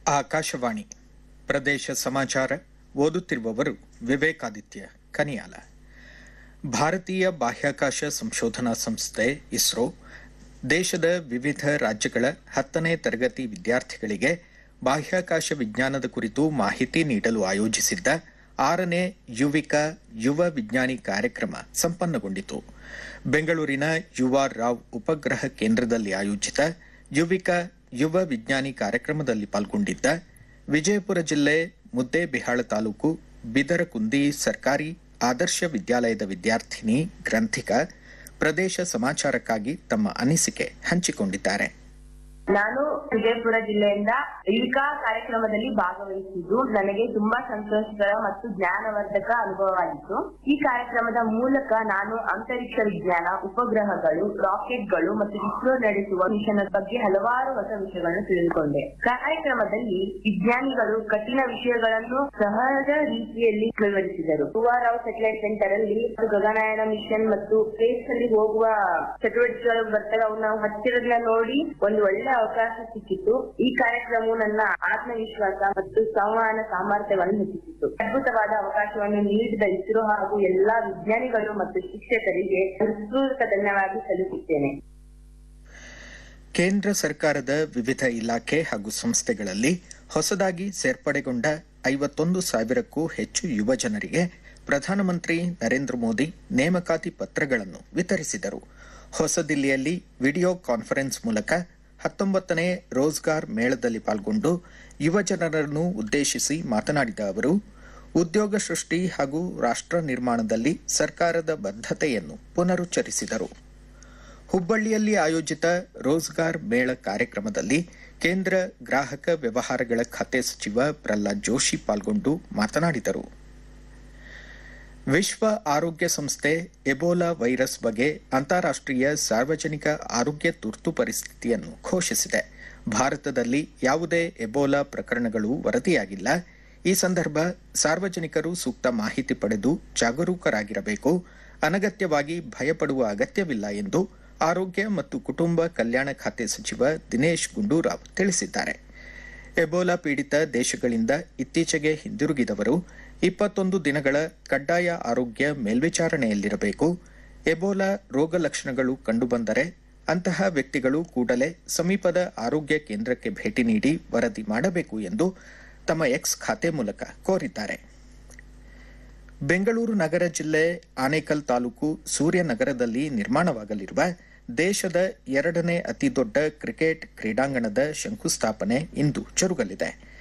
ಆಕಾಶವಾಣಿ ಪ್ರದೇಶ ಸಮಾಚಾರ ಓದುತ್ತಿರುವವರು ವಿವೇಕಾದಿತ್ಯ ಕನಿಯಾಲ ಭಾರತೀಯ ಬಾಹ್ಯಾಕಾಶ ಸಂಶೋಧನಾ ಸಂಸ್ಥೆ ಇಸ್ರೋ ದೇಶದ ವಿವಿಧ ರಾಜ್ಯಗಳ ಹತ್ತನೇ ತರಗತಿ ವಿದ್ಯಾರ್ಥಿಗಳಿಗೆ ಬಾಹ್ಯಾಕಾಶ ವಿಜ್ಞಾನದ ಕುರಿತು ಮಾಹಿತಿ ನೀಡಲು ಆಯೋಜಿಸಿದ್ದ ಆರನೇ ಯುವಿಕ ಯುವ ವಿಜ್ಞಾನಿ ಕಾರ್ಯಕ್ರಮ ಸಂಪನ್ನಗೊಂಡಿತು ಬೆಂಗಳೂರಿನ ಯುವ ರಾವ್ ಉಪಗ್ರಹ ಕೇಂದ್ರದಲ್ಲಿ ಆಯೋಜಿತ ಯುವಿಕ ಯುವ ವಿಜ್ಞಾನಿ ಕಾರ್ಯಕ್ರಮದಲ್ಲಿ ಪಾಲ್ಗೊಂಡಿದ್ದ ವಿಜಯಪುರ ಜಿಲ್ಲೆ ಮುದ್ದೇಬಿಹಾಳ ತಾಲೂಕು ಬಿದರಕುಂದಿ ಸರ್ಕಾರಿ ಆದರ್ಶ ವಿದ್ಯಾಲಯದ ವಿದ್ಯಾರ್ಥಿನಿ ಗ್ರಂಥಿಕ ಪ್ರದೇಶ ಸಮಾಚಾರಕ್ಕಾಗಿ ತಮ್ಮ ಅನಿಸಿಕೆ ಹಂಚಿಕೊಂಡಿದ್ದಾರೆ ನಾನು ವಿಜಯಪುರ ಜಿಲ್ಲೆಯಿಂದ ಇಲ್ಕಾ ಕಾರ್ಯಕ್ರಮದಲ್ಲಿ ಭಾಗವಹಿಸಿದ್ದು ನನಗೆ ತುಂಬಾ ಸಂತೋಷಕರ ಮತ್ತು ಜ್ಞಾನವರ್ಧಕ ಅನುಭವವಾಗಿತ್ತು ಈ ಕಾರ್ಯಕ್ರಮದ ಮೂಲಕ ನಾನು ಅಂತರಿಕ್ಷ ವಿಜ್ಞಾನ ಉಪಗ್ರಹಗಳು ರಾಕೆಟ್ಗಳು ಮತ್ತು ಇಸ್ರೋ ನಡೆಸುವ ಮಿಷನ್ ಬಗ್ಗೆ ಹಲವಾರು ಹೊಸ ವಿಷಯಗಳನ್ನು ತಿಳಿದುಕೊಂಡೆ ಕಾರ್ಯಕ್ರಮದಲ್ಲಿ ವಿಜ್ಞಾನಿಗಳು ಕಠಿಣ ವಿಷಯಗಳನ್ನು ಸಹಜ ರೀತಿಯಲ್ಲಿ ವಿವರಿಸಿದರು ರಾವ್ ಸೆಟಲೈಟ್ ಸೆಂಟರ್ ಅಲ್ಲಿ ಗಗನಯಾನ ಮಿಷನ್ ಮತ್ತು ಸ್ಪೇಸ್ ಅಲ್ಲಿ ಹೋಗುವ ಚಟುವಟಿಕೆಗಳು ಬರ್ತವೆ ಅವನ್ನ ಹತ್ತಿರದಿಂದ ನೋಡಿ ಒಂದು ಒಳ್ಳೆ ಅವಕಾಶ ಸಿಕ್ಕಿತ್ತು ಈ ಕಾರ್ಯಕ್ರಮವು ನನ್ನ ಆತ್ಮವಿಶ್ವಾಸ ಮತ್ತು ಸಂವಹನ ಸಾಮರ್ಥ್ಯವನ್ನು ಹೆಚ್ಚಿಸಿತು ಅದ್ಭುತವಾದ ಅವಕಾಶವನ್ನು ನೀಡಿದ ಇಸ್ರೋ ಹಾಗೂ ಎಲ್ಲಾ ವಿಜ್ಞಾನಿಗಳು ಮತ್ತು ಶಿಕ್ಷಕರಿಗೆ ಹೃತ್ಪೂರ್ವಕ ಧನ್ಯವಾದ ಸಲ್ಲಿಸುತ್ತೇನೆ ಕೇಂದ್ರ ಸರ್ಕಾರದ ವಿವಿಧ ಇಲಾಖೆ ಹಾಗೂ ಸಂಸ್ಥೆಗಳಲ್ಲಿ ಹೊಸದಾಗಿ ಸೇರ್ಪಡೆಗೊಂಡ ಐವತ್ತೊಂದು ಸಾವಿರಕ್ಕೂ ಹೆಚ್ಚು ಯುವ ಜನರಿಗೆ ಪ್ರಧಾನಮಂತ್ರಿ ನರೇಂದ್ರ ಮೋದಿ ನೇಮಕಾತಿ ಪತ್ರಗಳನ್ನು ವಿತರಿಸಿದರು ಹೊಸದಿಲ್ಲಿಯಲ್ಲಿ ವಿಡಿಯೋ ಕಾನ್ಫರೆನ್ಸ್ ಮೂಲಕ ಹತ್ತೊಂಬತ್ತನೇ ರೋಜ್ಗಾರ್ ಮೇಳದಲ್ಲಿ ಪಾಲ್ಗೊಂಡು ಯುವ ಜನರನ್ನು ಉದ್ದೇಶಿಸಿ ಮಾತನಾಡಿದ ಅವರು ಉದ್ಯೋಗ ಸೃಷ್ಟಿ ಹಾಗೂ ರಾಷ್ಟ್ರ ನಿರ್ಮಾಣದಲ್ಲಿ ಸರ್ಕಾರದ ಬದ್ಧತೆಯನ್ನು ಪುನರುಚ್ಚರಿಸಿದರು ಹುಬ್ಬಳ್ಳಿಯಲ್ಲಿ ಆಯೋಜಿತ ರೋಜ್ಗಾರ್ ಮೇಳ ಕಾರ್ಯಕ್ರಮದಲ್ಲಿ ಕೇಂದ್ರ ಗ್ರಾಹಕ ವ್ಯವಹಾರಗಳ ಖಾತೆ ಸಚಿವ ಪ್ರಹ್ಲಾದ್ ಜೋಶಿ ಪಾಲ್ಗೊಂಡು ಮಾತನಾಡಿದರು ವಿಶ್ವ ಆರೋಗ್ಯ ಸಂಸ್ಥೆ ಎಬೋಲಾ ವೈರಸ್ ಬಗ್ಗೆ ಅಂತಾರಾಷ್ಟೀಯ ಸಾರ್ವಜನಿಕ ಆರೋಗ್ಯ ತುರ್ತು ಪರಿಸ್ಥಿತಿಯನ್ನು ಘೋಷಿಸಿದೆ ಭಾರತದಲ್ಲಿ ಯಾವುದೇ ಎಬೋಲಾ ಪ್ರಕರಣಗಳು ವರದಿಯಾಗಿಲ್ಲ ಈ ಸಂದರ್ಭ ಸಾರ್ವಜನಿಕರು ಸೂಕ್ತ ಮಾಹಿತಿ ಪಡೆದು ಜಾಗರೂಕರಾಗಿರಬೇಕು ಅನಗತ್ಯವಾಗಿ ಭಯಪಡುವ ಅಗತ್ಯವಿಲ್ಲ ಎಂದು ಆರೋಗ್ಯ ಮತ್ತು ಕುಟುಂಬ ಕಲ್ಯಾಣ ಖಾತೆ ಸಚಿವ ದಿನೇಶ್ ಗುಂಡೂರಾವ್ ತಿಳಿಸಿದ್ದಾರೆ ಎಬೋಲಾ ಪೀಡಿತ ದೇಶಗಳಿಂದ ಇತ್ತೀಚೆಗೆ ಹಿಂದಿರುಗಿದವರು ಇಪ್ಪತ್ತೊಂದು ದಿನಗಳ ಕಡ್ಡಾಯ ಆರೋಗ್ಯ ಮೇಲ್ವಿಚಾರಣೆಯಲ್ಲಿರಬೇಕು ಎಬೋಲಾ ರೋಗ ಲಕ್ಷಣಗಳು ಕಂಡುಬಂದರೆ ಅಂತಹ ವ್ಯಕ್ತಿಗಳು ಕೂಡಲೇ ಸಮೀಪದ ಆರೋಗ್ಯ ಕೇಂದ್ರಕ್ಕೆ ಭೇಟಿ ನೀಡಿ ವರದಿ ಮಾಡಬೇಕು ಎಂದು ತಮ್ಮ ಎಕ್ಸ್ ಖಾತೆ ಮೂಲಕ ಕೋರಿದ್ದಾರೆ ಬೆಂಗಳೂರು ನಗರ ಜಿಲ್ಲೆ ಆನೇಕಲ್ ತಾಲೂಕು ಸೂರ್ಯನಗರದಲ್ಲಿ ನಿರ್ಮಾಣವಾಗಲಿರುವ ದೇಶದ ಎರಡನೇ ಅತಿದೊಡ್ಡ ಕ್ರಿಕೆಟ್ ಕ್ರೀಡಾಂಗಣದ ಶಂಕುಸ್ಥಾಪನೆ ಇಂದು ಜರುಗಲಿದೆ